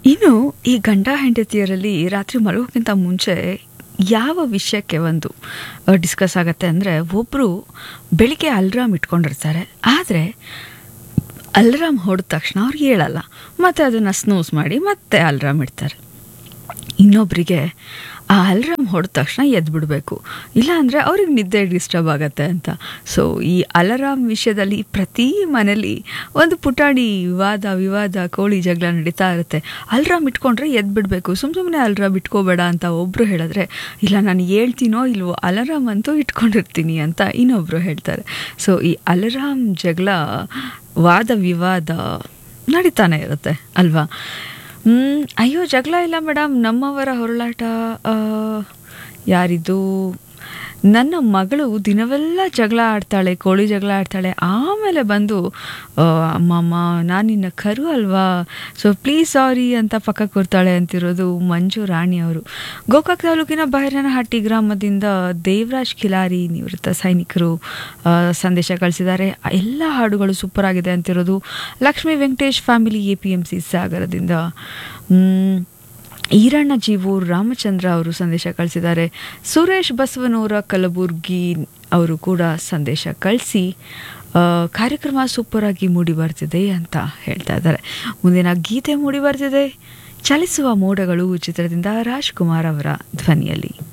ಇನ್ನು ಈ ಗಂಡ ಹೆಂಡತಿಯರಲ್ಲಿ ರಾತ್ರಿ ಮಲಗೋಕ್ಕಿಂತ ಮುಂಚೆ ಯಾವ ವಿಷಯಕ್ಕೆ ಒಂದು ಡಿಸ್ಕಸ್ ಆಗುತ್ತೆ ಅಂದರೆ ಒಬ್ಬರು ಬೆಳಿಗ್ಗೆ ಅಲ್ರಾಮ್ ಇಟ್ಕೊಂಡಿರ್ತಾರೆ ಆದರೆ ಅಲ್ರಾಮ್ ಹೊಡೆದ ತಕ್ಷಣ ಅವ್ರಿಗೆ ಹೇಳಲ್ಲ ಮತ್ತು ಅದನ್ನು ಸ್ನೂಸ್ ಮಾಡಿ ಮತ್ತೆ ಅಲ್ರಾಮ್ ಇಡ್ತಾರೆ ಇನ್ನೊಬ್ಬರಿಗೆ ಆ ಅಲ್ರಾಮ್ ಹೊಡೆದ ತಕ್ಷಣ ಎದ್ದು ಬಿಡಬೇಕು ಇಲ್ಲಾಂದರೆ ಅವ್ರಿಗೆ ನಿದ್ದೆ ಡಿಸ್ಟರ್ಬ್ ಆಗುತ್ತೆ ಅಂತ ಸೊ ಈ ಅಲಾರಾಮ್ ವಿಷಯದಲ್ಲಿ ಪ್ರತಿ ಮನೇಲಿ ಒಂದು ಪುಟಾಣಿ ವಿವಾದ ವಿವಾದ ಕೋಳಿ ಜಗಳ ನಡೀತಾ ಇರುತ್ತೆ ಅಲ್ರಾಮ್ ಇಟ್ಕೊಂಡ್ರೆ ಎದ್ದು ಬಿಡಬೇಕು ಸುಮ್ಮ ಸುಮ್ಮನೆ ಅಲ್ರಾಮ್ ಇಟ್ಕೋಬೇಡ ಅಂತ ಒಬ್ಬರು ಹೇಳಿದ್ರೆ ಇಲ್ಲ ನಾನು ಹೇಳ್ತೀನೋ ಇಲ್ವೋ ಅಲಾರಾಮ್ ಅಂತೂ ಇಟ್ಕೊಂಡಿರ್ತೀನಿ ಅಂತ ಇನ್ನೊಬ್ಬರು ಹೇಳ್ತಾರೆ ಸೊ ಈ ಅಲಾರಾಮ್ ಜಗಳ ವಾದ ವಿವಾದ ನಡೀತಾನೆ ಇರುತ್ತೆ ಅಲ್ವಾ ಹ್ಮ್, ಅಯ್ಯೋ ಜಗಳ ಇಲ್ಲ ಮೇಡಮ್ ನಮ್ಮವರ ಹೊರಳಾಟ ಆ, ಯಾರಿದು ನನ್ನ ಮಗಳು ದಿನವೆಲ್ಲ ಜಗಳ ಆಡ್ತಾಳೆ ಕೋಳಿ ಜಗಳ ಆಡ್ತಾಳೆ ಆಮೇಲೆ ಬಂದು ಆ, ಅಮ್ಮಮ್ಮ ನಾನು ನಿನ್ನ ಕರು ಅಲ್ವಾ ಸೊ ಪ್ಲೀಸ್ ಸಾರಿ ಅಂತ ಪಕ್ಕ ಕೂರ್ತಾಳೆ ಅಂತಿರೋದು ಮಂಜು ರಾಣಿ ಅವರು ಗೋಕಾಕ್ ತಾಲೂಕಿನ ಬೈರನಹಟ್ಟಿ ಗ್ರಾಮದಿಂದ ದೇವರಾಜ್ ಖಿಲಾರಿ ನಿವೃತ್ತ ಸೈನಿಕರು ಆ, ಸಂದೇಶ ಕಳಿಸಿದ್ದಾರೆ ಎಲ್ಲ ಹಾಡುಗಳು ಸೂಪರ್ ಆಗಿದೆ ಅಂತಿರೋದು Lakshmi Venkatesh family A P M C ಸಾಗರದಿಂದ ಮ್, ಈರಣ್ಣ ಜೀವೂರ್ ರಾಮಚಂದ್ರ ಅವರು ಸಂದೇಶ ಕಳಿಸಿದ್ದಾರೆ ಸುರೇಶ್ ಬಸವನೂರ ಕಲಬುರ್ಗಿ ಅವರು ಕೂಡ ಸಂದೇಶ ಕಳಿಸಿ ಆ, ಕಾರ್ಯಕ್ರಮ ಸೂಪರ್ ಆಗಿ ಮೂಡಿ ಬರ್ತಿದೆ ಅಂತ ಹೇಳ್ತಾ ಇದ್ದಾರೆ ಮುಂದಿನ ಗೀತೆ ಮೂಡಿ ಬರ್ತಿದೆ ಚಲಿಸುವ ಮೋಡಗಳು ಚಿತ್ರದಿಂದ ರಾಜ್ಕುಮಾರ್ ಅವರ ಧ್ವನಿಯಲ್ಲಿ